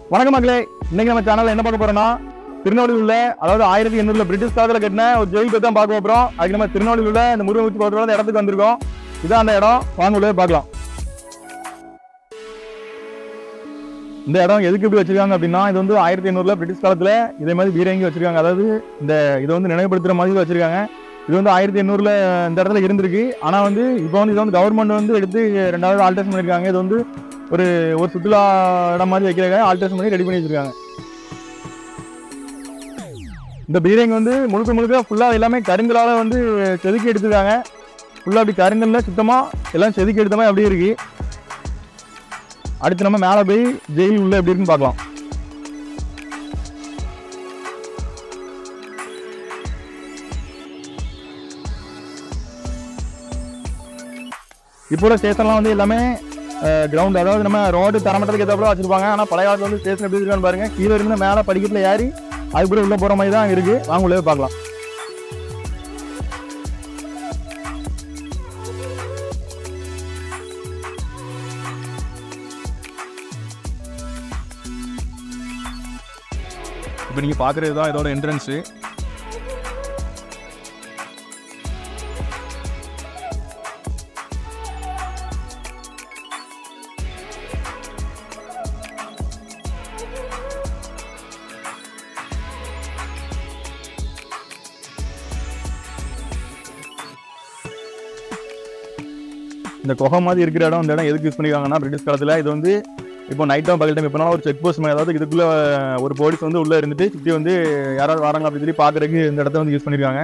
வணக்கம் மக்களே இன்னைக்கு நம்ம சேனல்ல என்ன பார்க்க போறோம்னா திருநெல்வேலியில் உள்ள அதாவது ஆயிரத்தி எண்ணூறுல பிரிட்டிஷ் காலத்தில் கட்டின ஒரு ஜெயில் பத்தி தான் பார்க்க போறோம் அதுக்கு நம்ம திருநெல்வேலியில் உள்ள இந்த முருகன் ஊற்றி பார்க்கறோம் இடத்துக்கு வந்திருக்கோம் இதான் அந்த இடம் வாங்க உள்ள பார்க்கலாம் இந்த இடம் எதுக்கு இப்படி வச்சிருக்காங்க அப்படின்னா இது வந்து ஆயிரத்தி எண்ணூறுல பிரிட்டிஷ் காலத்துல இதே மாதிரி பீரங்கி வச்சிருக்காங்க அதாவது இந்த இதை வந்து நினைவுபடுத்துற மாதிரி வச்சிருக்காங்க இது வந்து ஆயிரத்தி எண்ணூறுல இந்த இடத்துல இருந்திருக்கு ஆனா வந்து இப்போ வந்து இது வந்து கவர்மெண்ட் வந்து எடுத்து ரெண்டாவது ஆல்ட்ரேஷன் பண்ணிருக்காங்க இது வந்து ஒரு ஒரு சுற்றுலா இடம் மாதிரி வைக்கிறாங்க ஆல்ட்ரேஷன் பண்ணி ரெடி பண்ணி வச்சிருக்காங்க இந்த பீரங்கி வந்து முழுக்க முழுக்க ஃபுல்லாக எல்லாமே கருங்கலால வந்து செதுக்கி எடுத்துருக்காங்க ஃபுல்லாக அப்படி கருங்கல்ல சுத்தமாக எல்லாம் செதுக்கி எடுத்த மாதிரி அப்படியே இருக்கு அடுத்து நம்ம மேலே போய் ஜெயில் உள்ள எப்படி இருக்குன்னு பார்க்கலாம் இப்போ உள்ள ஸ்டேஷன்லாம் வந்து எல்லாமே கிரவுண்ட் அதாவது நம்ம ரோடு தரமட்டத்துக்கு ஏற்றப்பட வச்சிருப்பாங்க ஆனால் பழைய காலத்துல வந்து ஸ்டேஷன் எப்படி இருக்கான்னு பாருங்க கீழே இருந்து மேலே படிக்கட்டில் ஏறி அதுக்கப்புறம் உள்ள போகிற மாதிரி தான் இருக்கு வாங்க உள்ளே போய் பார்க்கலாம் இப்போ நீங்கள் பார்க்குறது தான் இதோட என்ட்ரன்ஸு இந்த குகை மாதிரி இருக்கிற இடம் இந்த இடம் எதுக்கு யூஸ் பண்ணிருக்காங்கன்னா பிரிட்டிஷ் காலத்தில் இது வந்து இப்போ நைட் டைம் பகல் டைம் எப்போனாலும் ஒரு செக் போஸ்ட் மாதிரி அதாவது இதுக்குள்ள ஒரு போலீஸ் வந்து உள்ள இருந்துட்டு சுற்றி வந்து யாராவது வராங்க அப்படின்னு சொல்லி பார்க்கறதுக்கு இந்த இடத்த வந்து யூஸ் பண்ணிருக்காங்க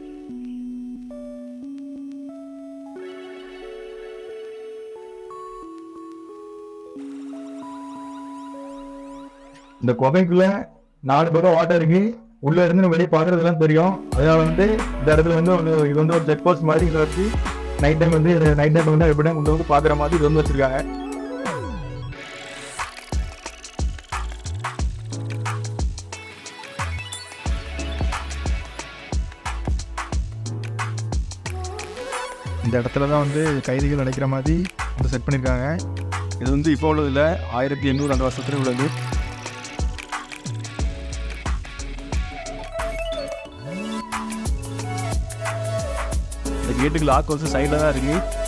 இந்த குகைக்குள்ள நாலு பக்கம் வாட்டர் இருக்கு உள்ள இருந்து நம்ம வெளியே பார்க்கறதுலாம் தெரியும் அதனால வந்து இந்த இடத்துல வந்து ஒரு இது வந்து ஒரு செக் போஸ்ட் மாதிரி இதை வச்சு நைட் டைம் வந்து நைட் டைம் வந்து எப்படியும் கொண்டு வந்து பார்க்குற மாதிரி இது வந்து வச்சிருக்காங்க இந்த இடத்துல தான் வந்து கைதிகள் அடைக்கிற மாதிரி வந்து செட் பண்ணியிருக்காங்க இது வந்து இப்போ உள்ளதில் ஆயிரத்தி எண்ணூறு அந்த வருஷத்துல உள்ளது இந்த கேட்டுக்கு லாக் வந்து சைடில் தான் இருக்கு